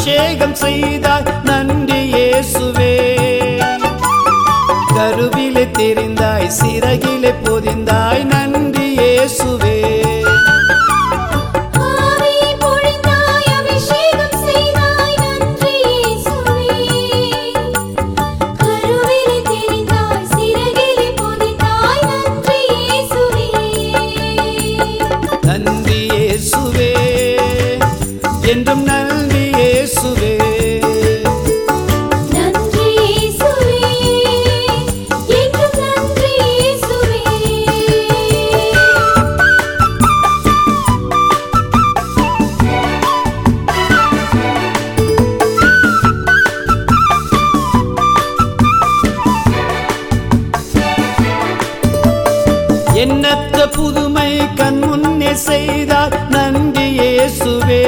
அபிஷேகம் செய்தாய் நன்றி இயேசுவே கருவிலே தெரிந்தாய் சிறகிலே பொதிந்தாய் நன்றி இயேசுவே ஆவியை பொழிந்தாய் அபிஷேகம் செய்தாய் நன்றி இயேசுவே கருவிலே தெரிந்தாய் சிறகிலே பொதிந்தாய் நன்றி இயேசுவே நன்றி இயேசுவே என்றும் நன்றி இயேசுவே நன்றி இயேசுவே என்றும் நன்றி இயேசுவே எண்ணற்ற புதுமை கண் முன்னே செய்தார் நன்றி இயேசுவே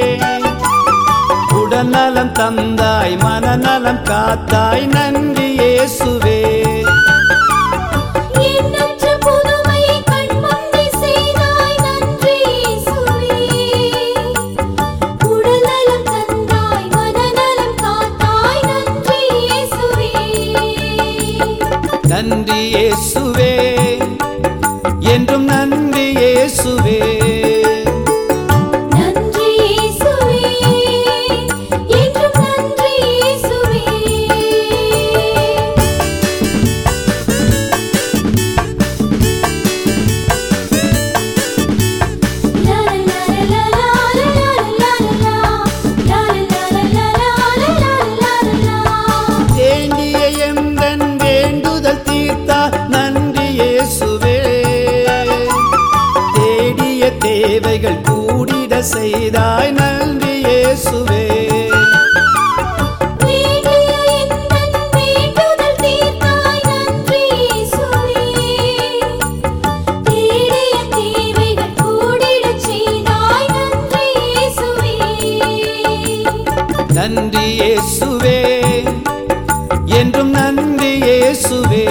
உடல்நலம் தந்தாய் மனநலம் காத்தாய் நன்றி இயேசுவே எண்ணற்ற புதுமையை கண்முன்னே செய்தாய் நன்றி இயேசுவே உடல்நலம் தந்தாய் மனநலம் காத்தாய் நன்றி இயேசுவே நன்றி இயேசுவே என்றும் நன்றி இயேசுவே நன்றி இயேசுவே என்றும் நன்றி இயேசுவே லா லா லா லா லா லா லா லா லா லா லா லா வேண்டிய எந்தன் வேண்டுதல் தீர்த்தா நன்றி இயேசுவே தேடிய தேவைகள் கூடிட செய்தாய் நன்றி இயேசுவே வேண்டிய எந்தன் வேண்டுதல் தீர்த்தாய் நன்றி இயேசுவே தேடிய தேவைகள் கூடிடச் செய்தாய் நன்றி இயேசுவே நன்றி இயேசுவே என்றும் நன்றி இயேசுவே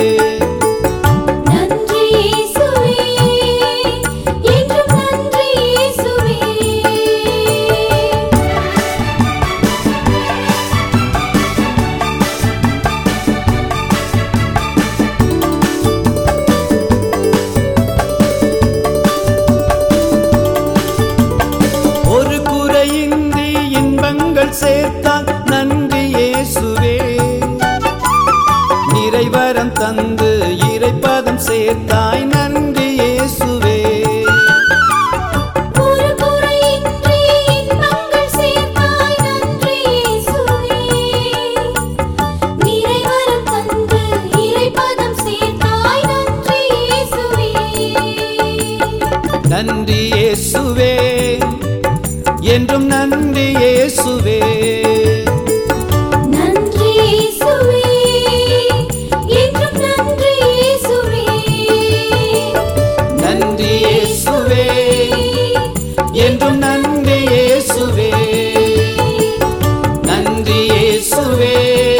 நன்றி இயேசுவே என்றும் நன்றி இயேசுவே ஒரு குறையின்றி இன்பங்கள் சேர்த்தான் நன்றி இயேசுவே நிறைவரம் தந்து இறைப்பதம் சேர்த்தாய் நன்றி இயேசுவே ஒரு குறையின்றி இன்பங்கள் சேர்த்தாய் நன்றி இயேசுவே நிறைவரம் தந்து இறைப்பதம் சேர்த்தாய் நன்றி இயேசுவே நன்றி இயேசுவே என்றும் நன்றி இயேசுவே நன்றி இயேசுவே என்றும் நன்றி இயேசுவே நன்றி இயேசுவே என்றும் நன்றி இயேசுவே நன்றி இயேசுவே